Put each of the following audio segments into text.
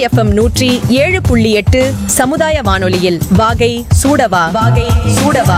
FM நூற்றி ஏழு புள்ளி எட்டு சமுதாய வானொலியில் வாகை சூடவா வாகை சூடவா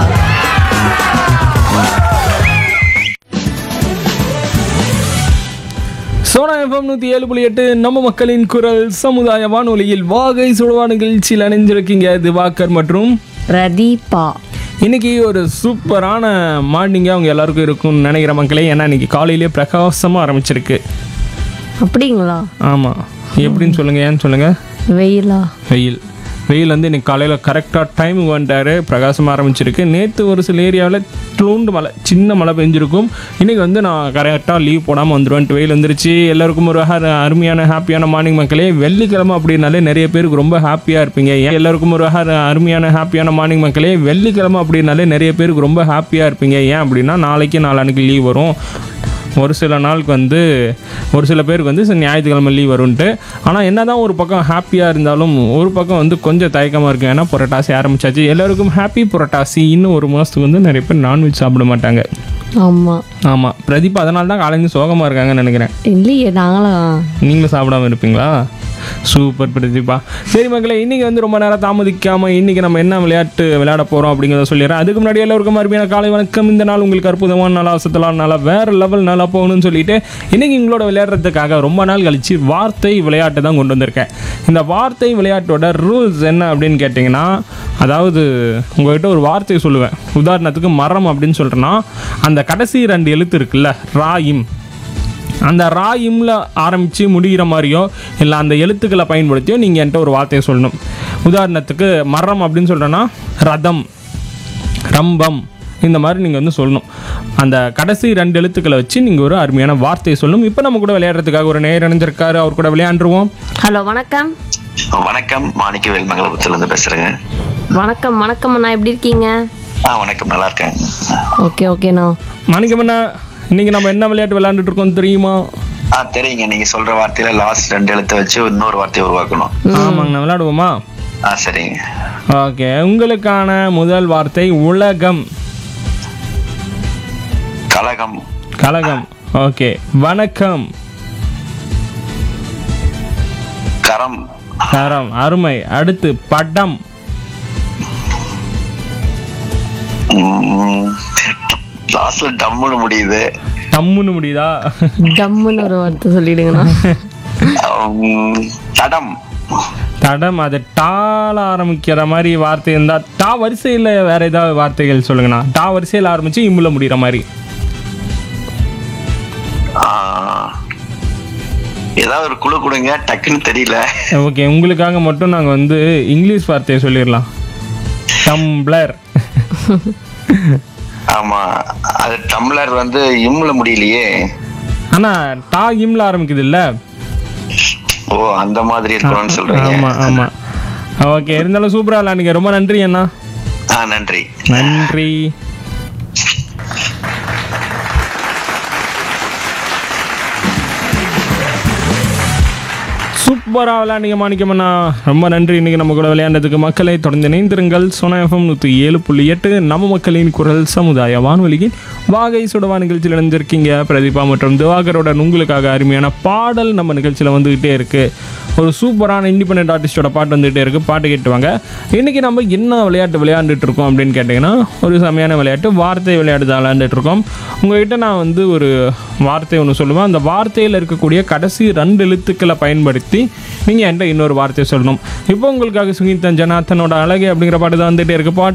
சோனா எஃப்எம் நூற்றி ஏழு புள்ளி எட்டு நம்ம மக்களின் குரல் சமுதாய வானொலியில் வாகை சுடுவா நிகழ்ச்சியில் அணிஞ்சிருக்கீங்க திவாகர் மற்றும் பிரதீபா இன்னைக்கு ஒரு சூப்பரான மார்னிங்காக அவங்க எல்லாருக்கும் இருக்கும்னு நினைக்கிற மக்களே ஏன்னா இன்னைக்கு காலையிலேயே பிரகாசமாக ஆரம்பிச்சிருக்கு அப்படிங்களா ஆமாம் எப்படின்னு சொல்லுங்கள் ஏன்னு சொல்லுங்கள் வெயிலா வெயில் வெயில் வந்து இன்னைக்கு காலையில் கரெக்டாக டைமுக்கு வந்துட்டாரு பிரகாசமாக ஆரம்பிச்சிருக்கு நேற்று ஒரு சில ஏரியாவில் துளுண்டு மழை சின்ன மழை பெஞ்சிருக்கும் இன்றைக்கி வந்து நான் கரெக்டாக லீவ் போடாமல் வந்துடுவேன்ட்டு வெயில் வந்துருச்சு எல்லாருக்கும் ஒரு ஹ- அருமையான ஹாப்பியான மார்னிங் மக்களே வெள்ளிக்கிழமை அப்படின்னாலே நிறைய பேருக்கு ரொம்ப ஹாப்பியாக இருப்பீங்க ஏன் எல்லாருக்கும் ஒரு ஹ- அருமையான ஹாப்பியான மார்னிங் மக்களே வெள்ளிக்கிழமை அப்படின்னாலே நிறைய பேருக்கு ரொம்ப ஹாப்பியாக இருப்பீங்க ஏன் அப்படின்னா நாளைக்கு நாளான்னைக்கு லீவ் வரும் ஒரு சில நாளுக்கு வந்து ஒரு சில பேருக்கு வந்து சரி, ஞாயிற்றுக்கிழமை லீவ் வரும்ன்ட்டு ஆனால் என்னதான் ஒரு பக்கம் ஹாப்பியாக இருந்தாலும் ஒரு பக்கம் வந்து கொஞ்சம் தயக்கமாக இருக்கும் ஏன்னா புரட்டாசி ஆரம்பிச்சாச்சு எல்லாருக்கும் ஹாப்பி புரட்டாசி இன்னும் ஒரு மாதத்துக்கு வந்து நிறைய பேர் நான்வெஜ் சாப்பிட மாட்டாங்க ஆமா ஆமாம் பிரதீப் அதனால தான் காலையில் சோகமாக இருக்காங்கன்னு நினைக்கிறேன் இல்லையே நாங்களாம் நீங்களும் சாப்பிடாம இருப்பீங்களா சூப்பர் பிரதீபா சரி மக்களே இன்றைக்கி வந்து ரொம்ப நேரம் தாமதிக்காமல் இன்றைக்கி நம்ம என்ன விளையாட்டு விளையாட போகிறோம் அப்படிங்கிறத சொல்லிடுறேன் அதுக்கு முன்னாடி எல்லாருக்கும் அருமையான காலை வணக்கம் இந்த நாள் உங்களுக்கு அற்புதமான நாளா அசத்தலான நாளா வேறு லெவல் நாளாக போகணும்னு சொல்லிட்டு இன்றைக்கி உங்களோட விளையாடுறதுக்காக ரொம்ப நாள் கழிச்சு வார்த்தை விளையாட்டு தான் கொண்டு வந்திருக்கேன் இந்த வார்த்தை விளையாட்டோட ரூல்ஸ் என்ன அப்படின்னு கேட்டிங்கன்னா அதாவது உங்கள்கிட்ட ஒரு வார்த்தை சொல்லுவேன் உதாரணத்துக்கு மரம் அப்படின்னு சொல்கிறேன்னா அந்த கடைசி ரெண்டு எழுத்து இருக்குல்ல ராயிம் அந்த ரா இம்ல ஆரம்பித்து முடிகிற மாதிரியோ இல்லை அந்த எழுத்துக்களை பயன்படுத்தியோ நீங்கள் என்கிட்ட ஒரு வார்த்தையை சொல்லணும் உதாரணத்துக்கு மரம் அப்படின்னு சொல்கிறேன்னா ரதம் ரம்பம் இந்த மாதிரி நீங்கள் வந்து சொல்லணும் அந்த கடைசி ரெண்டு எழுத்துக்களை வச்சு நீங்கள் ஒரு அருமையான வார்த்தையை சொல்லணும் இப்போ நம்ம கூட விளையாடுறதுக்காக ஒரு நேர் இணைஞ்சிருக்காரு அவர் கூட விளையாண்டுருவோம் ஹலோ வணக்கம் வணக்கம் மாணிக்க வேல்மங்கலபுரத்துல இருந்து பேசுறேங்க வணக்கம் வணக்கம் அண்ணா எப்படி இருக்கீங்க ஆ வணக்கம் நல்லா இருக்கேன் ஓகே ஓகேண்ணா மாணிக்கமண்ணா இன்னைக்கு நம்ம என்ன விளையாட்டு விளையாண்டுட்டு இருக்கோம் தெரியுமா ஆ தெரியுங்க நீங்க சொல்ற வார்த்தையில லாஸ்ட் ரெண்டு எழுத்தை வச்சு இன்னொரு வார்த்தையை உருவாக்கணும் ஆமாங்கண்ணா விளையாடுவோமா ஆ சரிங்க ஓகே உங்களுக்கான முதல் வார்த்தை உலகம் கலகம் கலகம் ஓகே வணக்கம் கரம் தரம் அருமை அடுத்து படம் லாஸ்ட்ல டம்முன்னு முடியுது டம்முன்னு முடியுதா டம்முன்னு ஒரு வார்த்தை சொல்லிடுங்கண்ணா உம், தடம் தடம் அது டால ஆரம்பிக்கிற மாதிரி வார்த்தை இருந்தா டா வரிசையில் வேற ஏதாவது வார்த்தைகள் சொல்லுங்கண்ணா டா வரிசையில் ஆரம்பிச்சு இம்முல முடிகிற மாதிரி ஆ, ஏதாவது ஒரு குழு கொடுங்க டக்குன்னு தெரியல ஓகே உங்களுக்காக மட்டும் நாங்கள் வந்து இங்கிலீஷ் வார்த்தையை சொல்லிடலாம் டம்ப்ளர் ஆமா அது டம்ளர் வந்து இம்ல முடியலையே ஆனால் டா இம்ல ஆரம்பிக்குது இல்ல ஓ அந்த மாதிரி இருக்கணும்னு சொல்றீங்க ஆமாம் ஆமாம் ஓகே இருந்தாலும் சூப்பராக விளாண்டுங்க ரொம்ப நன்றி அண்ணா ஆ நன்றி நன்றி சூப்பராக விளையாண்டிங்க மாணிக்கமண்ணா ரொம்ப நன்றி இன்னைக்கு நம்ம கூட விளையாண்டதுக்கு மக்களை தொடர்ந்து இணைந்திருங்கள் சோனா எஃப்எம் நூற்றி ஏழு புள்ளி எட்டு நம்ம மக்களின் குரல் சமுதாய வானொலியின் வாகை சுடவா நிகழ்ச்சியில் இணைஞ்சிருக்கீங்க பிரதீபா மற்றும் திவாகருடன் உங்களுக்காக அருமையான பாடல் நம்ம நிகழ்ச்சியில் வந்துக்கிட்டே இருக்கு ஒரு சூப்பரான இண்டிபெண்ட் ஆர்டிஸ்டோட பாட்டு வந்துகிட்டே இருக்கு பாட்டு கேட்டுவாங்க இன்னைக்கு நம்ம என்ன விளையாட்டு விளையாண்டுட்டு இருக்கோம் அப்படின்னு கேட்டிங்கன்னா ஒரு செமையான விளையாட்டு வார்த்தை விளையாட்டு தான் விளையாண்டுட்டு இருக்கோம் உங்ககிட்ட நான் வந்து ஒரு வார்த்தை ஒன்று சொல்லுவேன் அந்த வார்த்தையில் இருக்கக்கூடிய கடைசி ரெண்டு எழுத்துக்களை பயன்படுத்தி நீங்கள் என்கிட்ட இன்னொரு வார்த்தையை சொல்லணும் இப்போ உங்களுக்காக சுகிதன் ஜனாத்தனோட அழகு அப்படிங்கிற பாட்டு தான் வந்துகிட்டே இருக்கு பாட்டு